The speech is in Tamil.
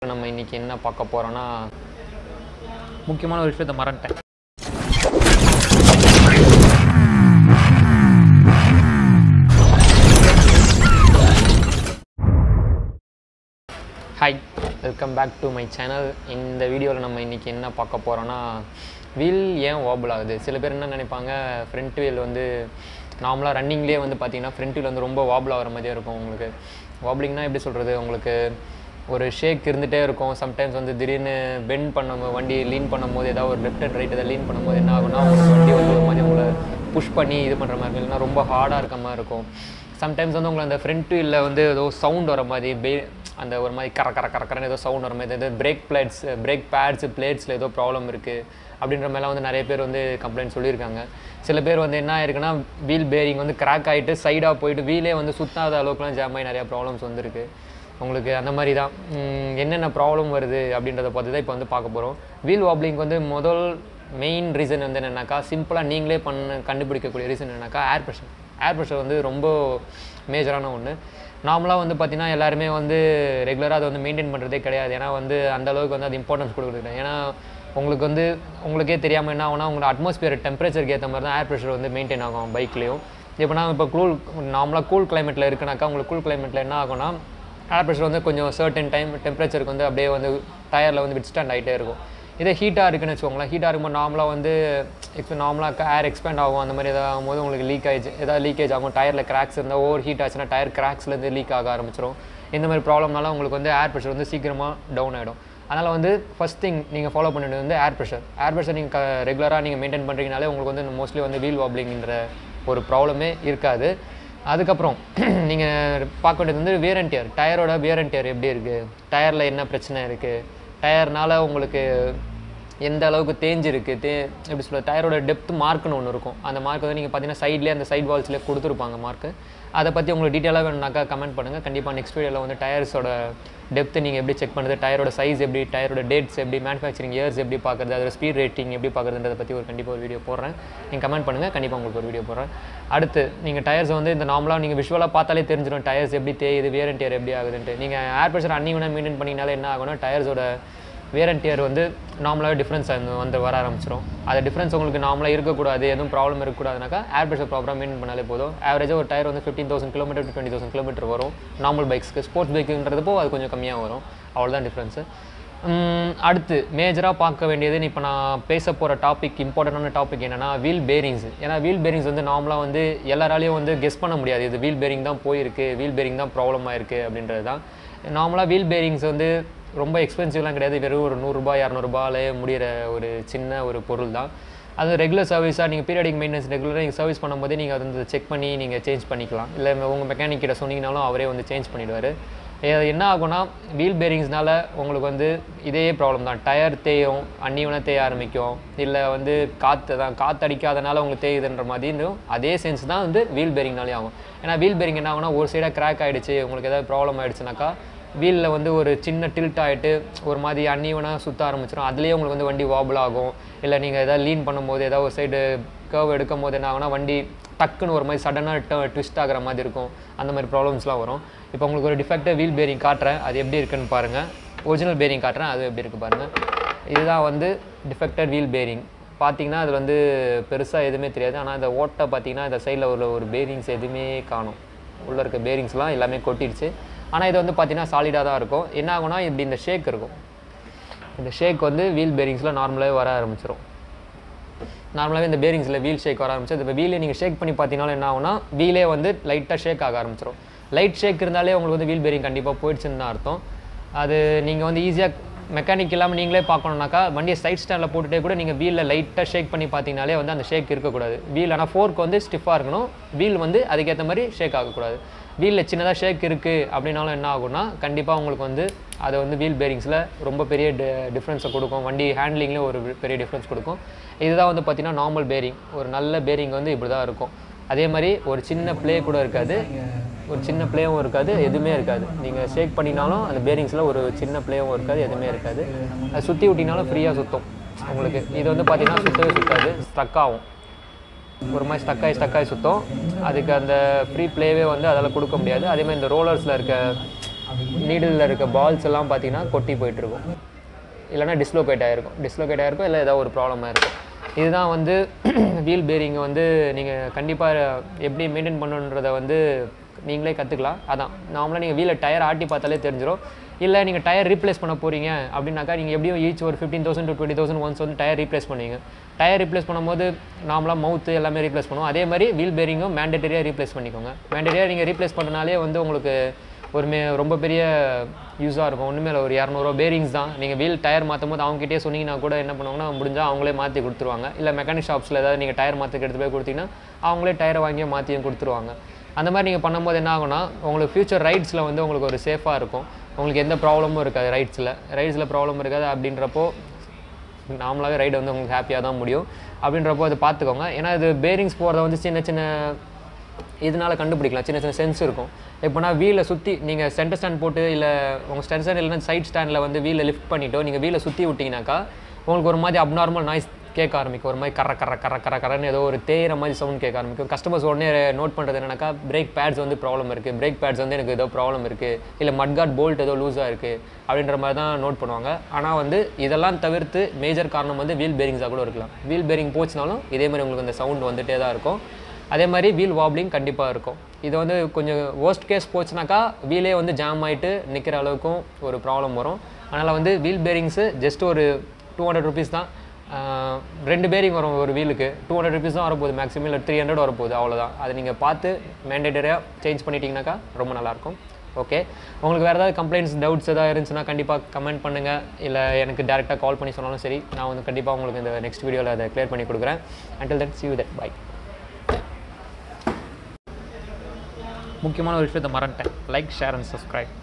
நம்ம இன்னைக்கு என்ன பார்க்க போறோம்னா முக்கியமான ஒரு விஷயத்த மறந்துட்டேன் hi welcome back to my channel இந்த வீடியோவில் நம்ம இன்னைக்கு என்ன பார்க்க போறோம்னா வீல் ஏன் வாபிள் ஆகுது சில பேர் என்ன நினைப்பாங்க ஃப்ரண்ட் வீல் வந்து நார்மலாக ரன்னிங்லேயே வந்து பார்த்தீங்கன்னா ஃப்ரண்ட் வீல் வந்து ரொம்ப வாபிள் ஆகிற மாதிரியே இருக்கும் உங்களுக்கு வாபிளிங்னா எப்படி சொல்கிறது உங்களுக்கு ஒரு ஷேக் இருந்துகிட்டே இருக்கும் சம்டைம்ஸ் வந்து திடீர்னு பெண்ட் பண்ணும்போது வண்டி லீன் பண்ணும்போது ஏதாவது ஒரு லெஃப்ட் அண்ட் ரைட் எதாவது லீன் பண்ணும்போது என்ன ஆகும்னா உங்களுக்கு வண்டி வந்து ஒரு மாதிரி உங்களை புஷ் பண்ணி இது பண்ணுற மாதிரி இருக்கும் இல்லைன்னா ரொம்ப ஹார்டாக இருக்க மாதிரி இருக்கும் சம்டைம்ஸ் வந்து உங்களை அந்த ஃப்ரண்ட் வீலில் வந்து ஏதோ சவுண்ட் வர மாதிரி பே அந்த ஒரு மாதிரி கர கர கரக்கரன்னு ஏதோ சவுண்ட் வர மாதிரி ஏதோ பிரேக் பிளேட்ஸ் பிரேக் பேட்ஸ் பிளேட்ஸில் ஏதோ ப்ராப்ளம் இருக்குது அப்படின்ற மாதிரிலாம் வந்து நிறைய பேர் வந்து கம்ப்ளைண்ட் சொல்லியிருக்காங்க சில பேர் வந்து என்ன ஆயிருக்குன்னா வீல் பேரிங் வந்து கிராக் ஆகிட்டு சைடாக போயிட்டு வீலே வந்து சுத்தாத அளவுக்குலாம் ஜாம் ஆகி நிறையா ப்ராப்ளம்ஸ் வந்துருக்கு உங்களுக்கு அந்த மாதிரி தான் உம், என்னென்ன ப்ராப்ளம் வருது அப்படின்றத பார்த்து தான் இப்போ வந்து பார்க்க போகிறோம் வீல் வாப்ளிங் வந்து முதல் மெயின் ரீசன் வந்து என்னென்னாக்கா சிம்பிளாக நீங்களே பண்ண கண்டுபிடிக்கக்கூடிய ரீசன் என்னன்னாக்கா ஏர் ப்ரெஷர் ஏர் ப்ரெஷர் வந்து ரொம்ப மேஜரான ஒன்று நார்மலாக வந்து பார்த்தீங்கன்னா எல்லாருமே வந்து ரெகுலராக அதை வந்து மெயின்டைன் பண்ணுறதே கிடையாது ஏன்னா வந்து அந்த அளவுக்கு வந்து அது இம்பார்ட்டன்ஸ் கொடுக்குறது ஏன்னா உங்களுக்கு வந்து உங்களுக்கே தெரியாமல் என்ன ஆகும்னா உங்களோட அட்மாஸ்பியர் டெம்பரேச்சருக்கு ஏற்ற மாதிரி தான் ஏர் ப்ரெஷர் வந்து மெயின்டைன் ஆகும் பைக்லேயும் இப்போ நான் இப்போ கூல் நார்மலாக கூல் கிளைமேட்டில் இருக்குனாக்கா உங்களுக்கு கூல் கிளைமேட்டில் என்ன ஆகும்னா ஏர் ப்ரெஷர் வந்து கொஞ்சம் சர்டன் டைம் டெம்பரேச்சருக்கு வந்து அப்படியே வந்து டயரில் வந்து விட்ஸ்டாண்ட் ஆகிட்டே இருக்கும் இதே ஹீட்டாக இருக்குன்னு வச்சுக்கோங்களேன் ஹீட்டாக இருக்கும்போது நார்மலாக வந்து இப்போ நார்மலாக ஏர் எக்ஸ்பேண்ட் ஆகும் அந்த மாதிரி ஏதாவது ஆகும்போது உங்களுக்கு லீக் ஆயிடுச்சு ஏதாவது லீக்கேஜ் ஆகும் டயரில் கிராக்ஸ் இருந்தால் ஓவர் ஹீட் ஆச்சுன்னா டயர் கிராக்ஸ்லேருந்து லீக் ஆக ஆரம்பிச்சிடும் இந்த மாதிரி ப்ராப்ளம்னால உங்களுக்கு வந்து ஏர் ப்ரெஷர் வந்து சீக்கிரமாக டவுன் ஆகிடும் அதனால் வந்து ஃபஸ்ட் திங் நீங்கள் ஃபாலோ பண்ணிட்டு வந்து ஏர் ப்ரெஷர் ஏர் ப்ரெஷர் நீங்கள் ரெகுலராக நீங்கள் மெயின்டைன் பண்ணுறீங்கனாலே உங்களுக்கு வந்து மோஸ்ட்லி வந்து வீல் வாப்ளிங்கிற ஒரு ப்ராப்ளமே இருக்காது அதுக்கப்புறம் நீங்கள் பார்க்க வேண்டியது வந்து வியர் அண்ட் டியர் டயரோட வியர் அண்ட் டியர் எப்படி இருக்குது டயரில் என்ன பிரச்சனை இருக்குது டயர்னால உங்களுக்கு எந்த அளவுக்கு தேஞ்சிருக்கு தே எப்படி சொல்ல டயரோட டெப்த் மார்க்னு ஒன்று இருக்கும் அந்த மார்க் வந்து நீங்கள் பார்த்தீங்கன்னா சைட்லேயே அந்த சைட் வால்ஸ்லேயே கொடுத்துருப்பாங்க மார்க்கு அதை பற்றி உங்களுக்கு டீட்டெயிலாக வேணும்னாக்கா கமெண்ட் பண்ணுங்கள் கண்டிப்பாக நெக்ஸ்ட் வீடியோவில் வந்து டயர்ஸோட டெப்த்து நீங்கள் எப்படி செக் பண்ணுறது டயரோட சைஸ் எப்படி டயரோட டேட்ஸ் எப்படி மேனுஃபேக்சரிங் இயர்ஸ் எப்படி பார்க்குறது அதோட ஸ்பீட் ரேட்டிங் எப்படி பார்க்குறதுன்றதை பற்றி ஒரு கண்டிப்பாக ஒரு வீடியோ போடுறேன் நீங்கள் கமெண்ட் பண்ணுங்கள் கண்டிப்பாக உங்களுக்கு ஒரு வீடியோ போடுறேன் அடுத்து நீங்கள் டயர்ஸ் வந்து இந்த நார்மலாக நீங்கள் விஷுவலாக பார்த்தாலே தெரிஞ்சிடும் டயர்ஸ் எப்படி தேயுது வேர் அண்ட் டியர் எப்படி ஆகுதுன்ட்டு நீங்கள் ஏர் ப்ரெஷர் அன்னிவனாக மெயின்டைன் பண்ணிங்கனாலே என்ன ஆகும்னா டயர்ஸோட வேர் அண்ட் டியர் வந்து நார்மலாகவே டிஃப்ரென்ஸ் வந்து வர ஆரம்பிச்சிடும் அது டிஃப்ரென்ஸ் உங்களுக்கு நார்மலாக இருக்கக்கூடாது எதுவும் ப்ராப்ளம் இருக்கக்கூடாதுனாக்கா ஏர் ப்ரெஷர் ப்ராப்ளம் மெயின்டைன் பண்ணாலே போதும் ஆவரேஜாக ஒரு டயர் வந்து fifteen thousand kilometre to twenty thousand kilometre வரும் நார்மல் பைக்ஸ்க்கு ஸ்போர்ட்ஸ் பைக்குன்றதுப்போ அது கொஞ்சம் கம்மியாக வரும் அவ்வளோதான் டிஃப்ரென்ஸு அடுத்து மேஜராக பார்க்க வேண்டியது இப்போ நான் பேச போகிற டாபிக் இம்பார்ட்டண்டான டாபிக் என்னன்னா வீல் பேரிங்ஸ் ஏன்னா வீல் பேரிங்ஸ் வந்து நார்மலாக வந்து எல்லாராலையும் வந்து கெஸ் பண்ண முடியாது இது வீல் பேரிங் தான் போயிருக்கு வீல் பேரிங் தான் ப்ராப்ளம் ஆயிருக்கு அப்படின்றது தான் நார்மலாக வீல் பேரிங்ஸ் வந்து ரொம்ப எக்ஸ்பென்சிவ்லாம் கிடையாது வெறும் ஒரு நூறுரூபா இரநூறுபாலே முடிகிற ஒரு சின்ன ஒரு பொருள் தான் அது ரெகுலர் சர்வீஸாக நீங்கள் பீரியடிக் மெயின்டெனன்ஸ் ரெகுலராக நீங்கள் சர்வீஸ் பண்ணும்போதே நீங்கள் அதை வந்து செக் பண்ணி நீங்கள் சேஞ்ச் பண்ணிக்கலாம் இல்லை உங்கள் மெக்கானிக் கிட்ட சொன்னீங்கனாலும் அவரே வந்து சேஞ்ச் பண்ணிடுவார் என்ன ஆகும்னா வீல் பேரிங்ஸ்னால உங்களுக்கு வந்து இதே ப்ராப்ளம் தான் டயர் தேயும் அன்னிவனாக தேய ஆரம்பிக்கும் இல்லை வந்து காற்று தான் காற்று அடிக்காதனால உங்களுக்கு தேயுதுன்ற மாதிரி இருந்தும் அதே சென்ஸ் தான் வந்து வீல் பேரிங்னாலே ஆகும் ஏன்னா வீல் பேரிங் என்ன ஆகும்னா ஒரு சைடாக கிராக் ஆகிடுச்சு உங்களுக்கு ஏதாவது ப்ராப்ளம் ஆகிடுச்சுனாக்கா வீலில் வந்து ஒரு சின்ன டில்ட் ஆகிட்டு ஒரு மாதிரி அன்னிவனாக சுற்ற ஆரம்பிச்சிடும் அதுலேயே உங்களுக்கு வந்து வண்டி வாபிள் ஆகும் இல்லை நீங்கள் எதாவது லீன் பண்ணும்போது ஏதாவது ஒரு சைடு கர்வ் எடுக்கும் போது என்ன ஆகும்னா வண்டி டக்குன்னு ஒரு மாதிரி சடனாக ட்விஸ்ட் ஆகிற மாதிரி இருக்கும் அந்த மாதிரி ப்ராப்ளம்ஸ்லாம் வரும் இப்போ உங்களுக்கு ஒரு டிஃபெக்டாக வீல் பேரிங் காட்டுறேன் அது எப்படி இருக்குன்னு பாருங்கள் ஒரிஜினல் பேரிங் காட்டுறேன் அது எப்படி இருக்குது பாருங்கள் இதுதான் வந்து டிஃபெக்டட் வீல் பேரிங் பார்த்தீங்கன்னா அது வந்து பெருசாக எதுவுமே தெரியாது ஆனால் இந்த ஓட்டை பார்த்தீங்கன்னா இந்த சைடில் உள்ள ஒரு பேரிங்ஸ் எதுவுமே காணும் உள்ளே இருக்க பேரிங்ஸ்லாம் எல்லாமே கொட்டிடுச்சு ஆனால் இது வந்து பார்த்தீங்கன்னா சாலிடாக தான் இருக்கும் என்ன ஆகும்னா இப்படி இந்த ஷேக் இருக்கும் இந்த ஷேக் வந்து வீல் பேரிங்ஸில் நார்மலாகவே வர ஆரம்பிச்சிடும் நார்மலாகவே இந்த பேரிங்ஸில் வீல் ஷேக் வர ஆரம்பிச்சு இப்போ வீலே நீங்கள் ஷேக் பண்ணி பார்த்தீங்கனாலும் என்ன ஆகும்னா வீலே வந்து லைட்டாக ஷேக் ஆக ஆரம்பிச்சிடும் லைட் ஷேக் இருந்தாலே உங்களுக்கு வந்து வீல் பேரிங் கண்டிப்பாக போயிடுச்சுன்னு தான் அர்த்தம் அது நீங்கள் வந்து ஈஸியாக மெக்கானிக் இல்லாமல் நீங்களே பார்க்கணுன்னாக்கா வண்டியை சைட் ஸ்டாண்டில் போட்டுட்டே கூட நீங்கள் வீலில் லைட்டாக ஷேக் பண்ணி பார்த்தீங்கனாலே வந்து அந்த ஷேக் இருக்கக்கூடாது வீல் ஆனால் ஃபோர்க் வந்து ஸ்டிஃபாக இருக்கணும் வீல் வந்து அதுக்கேற்ற மாதிரி ஷேக் ஆகக்கூடாது வீலில் சின்னதாக ஷேக் இருக்குது அப்படின்னாலும் என்ன ஆகும்னா கண்டிப்பாக உங்களுக்கு வந்து அது வந்து வீல் பேரிங்ஸில் ரொம்ப பெரிய டிஃப்ரென்ஸை கொடுக்கும் வண்டி ஹேண்ட்லிங்லேயும் ஒரு பெரிய டிஃப்ரென்ஸ் கொடுக்கும் இதுதான் வந்து பார்த்தீங்கன்னா நார்மல் பேரிங் ஒரு நல்ல பேரிங் வந்து இப்படி தான் இருக்கும் அதே மாதிரி ஒரு சின்ன ப்ளே கூட இருக்காது ஒரு சின்ன ப்ளேவும் இருக்காது எதுவுமே இருக்காது நீங்கள் ஷேக் பண்ணினாலும் அந்த பேரிங்ஸில் ஒரு சின்ன ப்ளேவும் இருக்காது எதுவுமே இருக்காது அது சுற்றி விட்டினாலும் ஃப்ரீயாக சுற்றும் உங்களுக்கு இது வந்து பார்த்தீங்கன்னா சுற்றவே சுற்றாது ஸ்ட்ரக் ஆகும் ஒரு மாதிரி ஸ்டக் ஆகி ஸ்டக் ஆகி சுற்றும் அதுக்கு அந்த ஃப்ரீ ப்ளேவே வந்து அதால் கொடுக்க முடியாது அதே மாதிரி இந்த ரோலர்ஸில் இருக்க நீடில் இருக்க பால்ஸ் எல்லாம் பார்த்தீங்கன்னா கொட்டி போயிட்டுருக்கும் இல்லைனா டிஸ்லோகேட் ஆகிருக்கும் டிஸ்லோகேட் ஆகிருக்கும் இல்லை ஏதாவது ஒரு ப்ராப்ளமாக இருக்கும் இதுதான் வந்து வீல் பேரிங்கை வந்து நீங்கள் கண்டிப்பாக எப்படி மெயின்டைன் பண்ணணுன்றதை வந்து நீங்களே கற்றுக்கலாம் அதான் நார்மலாக நீங்கள் வீலை டயர் ஆட்டி பார்த்தாலே தெரிஞ்சிடும் இல்லை நீங்கள் டயர் ரீப்ளேஸ் பண்ண போகிறீங்க அப்படின்னாக்கா நீங்கள் எப்படியும் ஈச் ஒரு fifteen thousand to twenty thousand once வந்து டயர் ரீப்ளேஸ் பண்ணுவீங்க டயர் ரீப்ளேஸ் பண்ணும்போது நார்மலாக மவுத்து எல்லாமே ரீப்ளேஸ் பண்ணுவோம் அதே மாதிரி வீல் பேரிங்கும் மேண்டேட்டரியாக ரீப்ளேஸ் பண்ணிக்கோங்க மேண்டேட்டரியாக நீங்கள் ரீப்ளேஸ் பண்ணனாலே வந்து உங்களுக்கு ஒரு மே ரொம்ப பெரிய யூஸாக இருக்கும் ஒன்றுமே இல்லை ஒரு இரநூறுவா பேரிங்ஸ் தான் நீங்கள் வீல் டயர் மாற்றும் போது அவங்ககிட்டயே சொன்னீங்கன்னா கூட என்ன பண்ணுவாங்கன்னா முடிஞ்சால் அவங்களே மாற்றி கொடுத்துருவாங்க இல்லை மெக்கானிக் ஷாப்ஸில் ஏதாவது நீங்கள் டயர் மாற்றுக்கு எடுத்து போய் கொடுத்தீங்கன்னா அவங்களே டயரை வாங்கி மாற்றியும் கொடுத்துருவாங்க அந்த மாதிரி நீங்கள் பண்ணும்போது என்ன ஆகும்னா உங்களுக்கு ஃபியூச்சர் ரைட்ஸில் வந்து உங்களுக்கு ஒரு சேஃபாக இருக்கும் உங்களுக்கு எந்த ப்ராப்ளமும் இருக்காது ரைட்ஸில் ரைட்ஸில் ப்ராப்ளம் இருக்காது அப்படின்றப்போ நார்மலாகவே ரைடு வந்து உங்களுக்கு ஹாப்பியாக தான் முடியும் அப்படின்றப்போ அதை பார்த்துக்கோங்க ஏன்னா இது பேரிங்ஸ் போகிறத வந்து சின்ன சின்ன இதனால கண்டுபிடிக்கலாம் சின்ன சின்ன சென்ஸ் இருக்கும் இப்போனா வீலை சுற்றி நீங்கள் சென்டர் ஸ்டாண்ட் போட்டு இல்லை உங்கள் சென்டர் ஸ்டாண்ட் இல்லைன்னா சைட் ஸ்டாண்டில் வந்து வீலை லிஃப்ட் பண்ணிவிட்டோ நீங்கள் வீலை சுற்றி விட்டிங்கனாக்கா உங்களுக்கு ஒரு மாதிரி அப்நார்மல் நாய்ஸ் கேட்க ஆரம்பிக்கும் ஒரு மாதிரி கர கர கர கர கரன்னு ஏதோ ஒரு தேயிற மாதிரி சவுண்ட் கேட்க ஆரம்பிக்கும் கஸ்டமர்ஸ் உடனே நோட் பண்ணுறது என்னன்னாக்கா பிரேக் பேட்ஸ் வந்து ப்ராப்ளம் இருக்குது பிரேக் பேட்ஸ் வந்து எனக்கு ஏதோ ப்ராப்ளம் இருக்குது இல்லை மட்காட் போல்ட் ஏதோ லூஸாக இருக்குது அப்படின்ற மாதிரி தான் நோட் பண்ணுவாங்க ஆனால் வந்து இதெல்லாம் தவிர்த்து மேஜர் காரணம் வந்து வீல் பேரிங்ஸாக கூட இருக்கலாம் வீல் பேரிங் போச்சுனாலும் இதே மாதிரி உங்களுக்கு அந்த சவுண்ட் வந்துட்டே தான் இருக்கும் அதே மாதிரி வீல் வாப்லிங் கண்டிப்பாக இருக்கும் இது வந்து கொஞ்சம் worst கேஸ் போச்சுனாக்கா வீலே வந்து ஜாம் ஆகிட்டு நிற்கிற அளவுக்கும் ஒரு ப்ராப்ளம் வரும் அதனால் வந்து வீல் பேரிங்ஸு ஜஸ்ட் ஒரு டூ ஹண்ட்ரட் ருபீஸ் தான் ஆஹ் ரெண்டு பேரிங் வரும் ஒரு வீலுக்கு டூ ஹண்ட்ரட் ருபீஸ் தான் வரப்போகுது மேக்ஸிமம் இல்லை த்ரீ ஹண்ட்ரட் வரப்போகுது அவ்வளோதான் அதை நீங்கள் பார்த்து மேண்டேட்டரியாக சேஞ்ச் பண்ணிட்டீங்கனாக்கா ரொம்ப நல்லாயிருக்கும் ஓகே உங்களுக்கு வேறு ஏதாவது கம்ப்ளைண்ட்ஸ் டவுட்ஸ் ஏதாவது இருந்துச்சுன்னா கண்டிப்பாக கமெண்ட் பண்ணுங்கள் இல்லை எனக்கு டேரெக்டாக கால் பண்ணி சொன்னாலும் சரி நான் வந்து கண்டிப்பாக உங்களுக்கு இந்த நெக்ஸ்ட் வீடியோவில் அதை க்ளியர் பண்ணி கொடுக்குறேன் until that see you that bye முக்கியமான ஒரு விஷயத்தை மறந்துட்டேன் லைக் ஷேர் அண்ட் சப்ஸ்கிரைப்